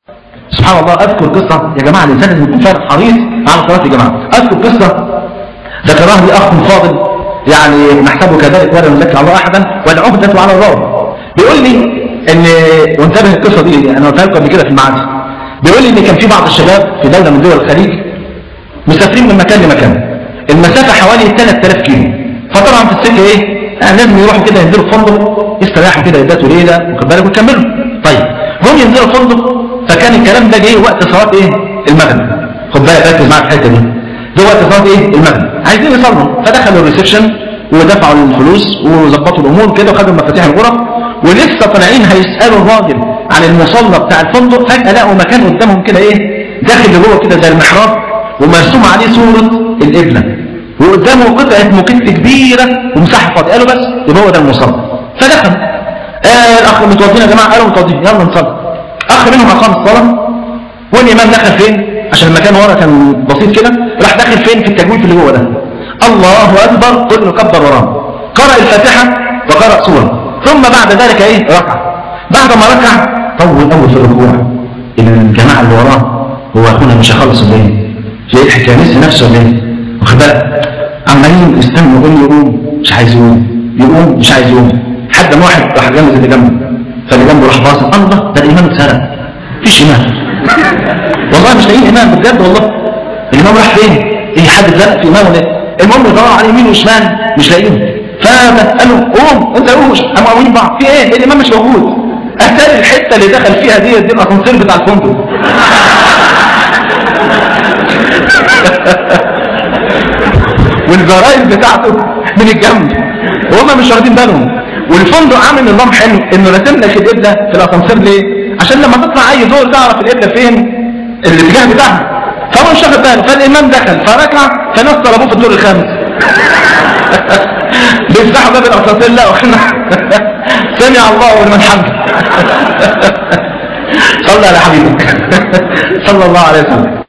سبحان الله اذكر قصة يا جماعة الانسان اللي يكون فعلا حريص على الصلاة يا جماعة اذكر قصة ذكرها لي اخ فاضل يعني نحسبه كذلك ولا نذكر الله احدا والعهدة على الله بيقول لي ان وانتبه القصة دي انا قلتها لكم قبل كده في المعاد بيقول لي ان كان في بعض الشباب في دولة من دول الخليج مسافرين من مكان لمكان المسافة حوالي 3000 كيلو فطبعا في السكة ايه يعني لازم يروحوا كده ينزلوا في فندق يستريحوا كده يباتوا ليلة واخد بالك ويكملوا طيب جم ينزلوا الفندق فكان الكلام ده جاي وقت صلاة ايه المغرب خد بالك ركز معايا في الحته دي ده وقت صلاة ايه المغرب عايزين يصلوا فدخلوا الريسبشن ودفعوا الفلوس وظبطوا الامور كده وخدوا مفاتيح الغرف ولسه طالعين هيسالوا الراجل عن المصلى بتاع الفندق فجاه لقوا مكان قدامهم كده ايه داخل لجوه كده زي المحراب ومرسوم عليه صوره القبله وقدامه قطعه موكيت كبيره ومساحه فاضيه قالوا بس يبقى هو ده المصلى فدخل آه الاخ متوضين يا جماعه قالوا متوضين يلا نصلي اخ منهم اقام الصلاه والامام دخل فين عشان المكان ورا كان بسيط كده راح داخل فين في التجويف اللي جوه ده الله اكبر كله كبر وراه قرأ الفاتحه وقرأ سوره ثم بعد ذلك ايه ركع بعد ما ركع طول اول في الركوع الجماعه اللي وراه هو اخونا مش هيخلص ولا ايه في الحكايه لسه نفسه ولا ايه واخد بالك عمالين يستنوا يقول يقوم مش عايز يقوم يقوم مش عايز يقوم حد ما واحد راح جنب اللي جنبه فاللي جنبه راح باص الله ده الامام اتسرق مفيش امام والله مش لاقيين امام بجد والله الامام راح فين ايه حد اتزنق في امام ولا ايه المهم يدور على يمين وشمال مش لاقيين فقال له قوم انت قوم قاموا قاومين بعض في ايه الامام مش موجود اتاري الحته اللي دخل فيها دي دي الاسانسير بتاع الفندق والزراير بتاعته من الجنب وهم مش واخدين بالهم والفندق عامل نظام حلو انه راسم لك القبله في الاسانسير ليه؟ عشان لما تطلع اي دور تعرف القبله فين الاتجاه بتاعها فهو مش واخد باله فالامام دخل فركع فناس طلبوه في الدور الخامس بيفتحوا باب الاسانسير لا واحنا سمع الله لمن حمده صلى على حبيبك صلى الله عليه وسلم